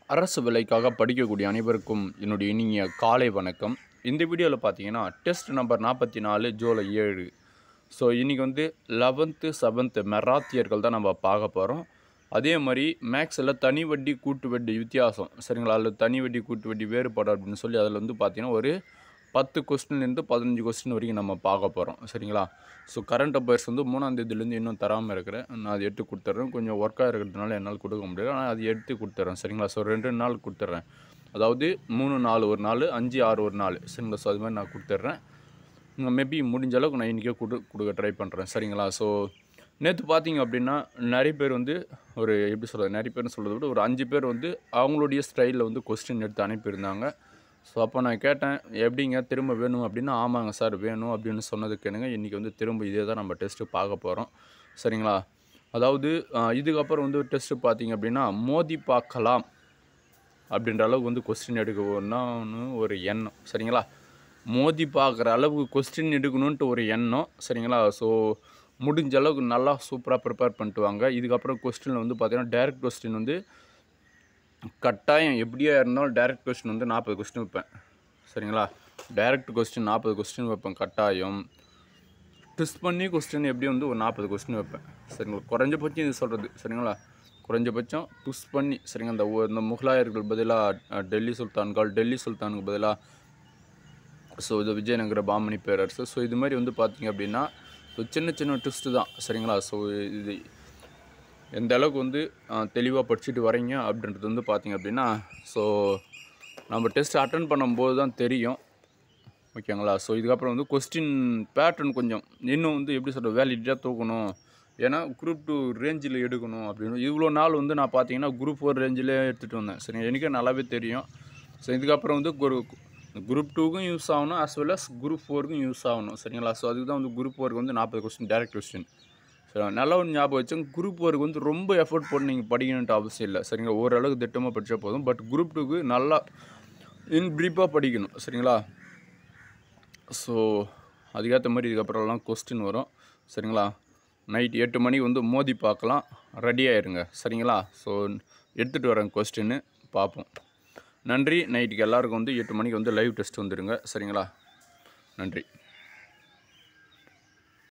அரசு வேலைக்காக படிக்கக்கூடிய அனைவருக்கும் என்னுடைய இனிய காலை வணக்கம் இந்த வீடியோவில் பார்த்தீங்கன்னா டெஸ்ட் நம்பர் நாற்பத்தி நாலு ஜூலை ஏழு ஸோ இன்றைக்கி வந்து லெவன்த்து செவன்த்து மெராத்தியர்கள் தான் நம்ம பார்க்க போகிறோம் அதே மாதிரி மேக்ஸில் தனி வட்டி கூட்டு வட்டி வித்தியாசம் சரிங்களா அதில் தனி வட்டி கூட்டு வட்டி வேறுபாடு அப்படின்னு சொல்லி அதில் வந்து பார்த்தீங்கன்னா ஒரு பத்து கொஸ்டின்லேருந்து பதினஞ்சு கொஸ்டின் வரைக்கும் நம்ம பார்க்க போகிறோம் சரிங்களா ஸோ கரண்ட் அஃபேர்ஸ் வந்து மூணாம் தேதியிலேருந்து இன்னும் தராமல் இருக்கிறேன் நான் அது எடுத்து கொடுத்துட்றேன் கொஞ்சம் ஒர்க்காக இருக்கிறதுனால என்னால் கொடுக்க முடியாது ஆனால் அது எடுத்து கொடுத்துட்றேன் சரிங்களா ஸோ ரெண்டு நாள் கொடுத்துட்றேன் அதாவது மூணு நாலு ஒரு நாள் அஞ்சு ஆறு ஒரு நாள் சரிங்களா ஸோ அது மாதிரி நான் கொடுத்துட்றேன் மேபி முடிஞ்ச அளவுக்கு நான் இன்றைக்கே கொடு கொடுக்க ட்ரை பண்ணுறேன் சரிங்களா ஸோ நேற்று பார்த்தீங்க அப்படின்னா நிறைய பேர் வந்து ஒரு எப்படி சொல்கிறது நிறைய பேர்னு சொல்கிறத விட ஒரு அஞ்சு பேர் வந்து அவங்களுடைய ஸ்டைலில் வந்து கொஸ்டின் எடுத்து அனுப்பியிருந்தாங்க ஸோ அப்போ நான் கேட்டேன் எப்படிங்க திரும்ப வேணும் அப்படின்னா ஆமாங்க சார் வேணும் அப்படின்னு சொன்னதுக்கு என்னங்க இன்றைக்கி வந்து திரும்ப இதே தான் நம்ம டெஸ்ட்டு பார்க்க போகிறோம் சரிங்களா அதாவது ஆஹ், இதுக்கப்புறம் வந்து டெஸ்ட்டு பார்த்தீங்க அப்படின்னா மோதி பார்க்கலாம் அப்படின்ற அளவுக்கு வந்து கொஸ்டின் எடுக்கணும்னு ஒரு எண்ணம் சரிங்களா மோதி பார்க்குற அளவுக்கு கொஸ்டின் எடுக்கணுன்ட்டு ஒரு எண்ணம் சரிங்களா ஸோ முடிஞ்ச அளவுக்கு நல்லா சூப்பராக ப்ரிப்பேர் பண்ணிட்டு வாங்க இதுக்கப்புறம் கொஸ்டினில் வந்து பார்த்தீங்கன்னா டைரக்ட் கொஸ்டின் வந்து கட்டாயம் எப்படியா இருந்தாலும் டைரக்ட் கொஸ்டின் வந்து நாற்பது கொஸ்டின் வைப்பேன் சரிங்களா டைரக்ட் கொஸ்டின் நாற்பது கொஸ்டின் வைப்பேன் கட்டாயம் ட்விஸ்ட் பண்ணி கொஸ்டின் எப்படியும் வந்து ஒரு நாற்பது கொஸ்டின் வைப்பேன் சரிங்களா குறைஞ்சபட்சம் இது சொல்கிறது சரிங்களா குறைஞ்சபட்சம் ட்விஸ்ட் பண்ணி சரிங்க இந்த ஒ- இந்த முகலாயர்கள் பதிலாக டெல்லி சுல்தான்கள் டெல்லி சுல்தானுக்கு பதிலாக ஸோ இது விஜயநகர பாமணி பேரரசு ஸோ இது மாதிரி வந்து பார்த்தீங்க அப்படின்னா ஸோ சின்ன சின்ன ட்விஸ்ட்டு தான் சரிங்களா ஸோ இது எந்த அளவுக்கு வந்து தெளிவாக படிச்சுட்டு வரீங்க அப்படின்றது வந்து பார்த்தீங்க அப்படின்னா ஸோ நம்ம டெஸ்ட் அட்டன் பண்ணும்போது தான் தெரியும் ஓகேங்களா ஸோ இதுக்கப்புறம் வந்து கொஸ்டின் பேட்டர்ன் கொஞ்சம் இன்னும் வந்து எப்படி சொல்கிறது வேலிடிட்டாக தூக்கணும் ஏன்னா குரூப் டூ ரேஞ்சில் எடுக்கணும் அப்படின்னு இவ்வளோ நாள் வந்து நான் பார்த்தீங்கன்னா குரூப் ஃபோர் ரேஞ்சிலே எடுத்துகிட்டு வந்தேன் சரி எனக்கே நல்லாவே தெரியும் ஸோ இதுக்கப்புறம் வந்து குரு குரூப் டூக்கும் யூஸ் ஆகணும் as well as குரூப் ஃபோருக்கும் யூஸ் ஆகணும் சரிங்களா ஸோ அதுக்கு தான் வந்து குரூப் ஃபோருக்கு வந்து நாற்பது கொஸ்டின் டேரக்ட் கொஸ்டின் சரி நல்லா ஒரு ஞாபகம் வச்சுங்க குரூப் ஒர்க்கு வந்து ரொம்ப எஃபோர்ட் போட்டு நீங்கள் படிக்கணுன்ட்டு அவசியம் இல்லை சரிங்களா ஓரளவுக்கு திட்டமாக படித்தா போதும் பட் குரூப் டூக்கு நல்லா இன் ப்ரீஃபாக படிக்கணும் சரிங்களா ஸோ அதுக்கேற்ற மாதிரி இதுக்கப்புறம்லாம் கொஸ்டின் வரும் சரிங்களா நைட் எட்டு மணிக்கு வந்து மோதி பார்க்கலாம் ரெடி ஆயிருங்க சரிங்களா ஸோ எடுத்துகிட்டு வரேன் கொஸ்டின்னு பார்ப்போம் நன்றி நைட்டுக்கு எல்லாருக்கும் வந்து எட்டு மணிக்கு வந்து லைவ் டெஸ்ட் வந்துடுங்க சரிங்களா நன்றி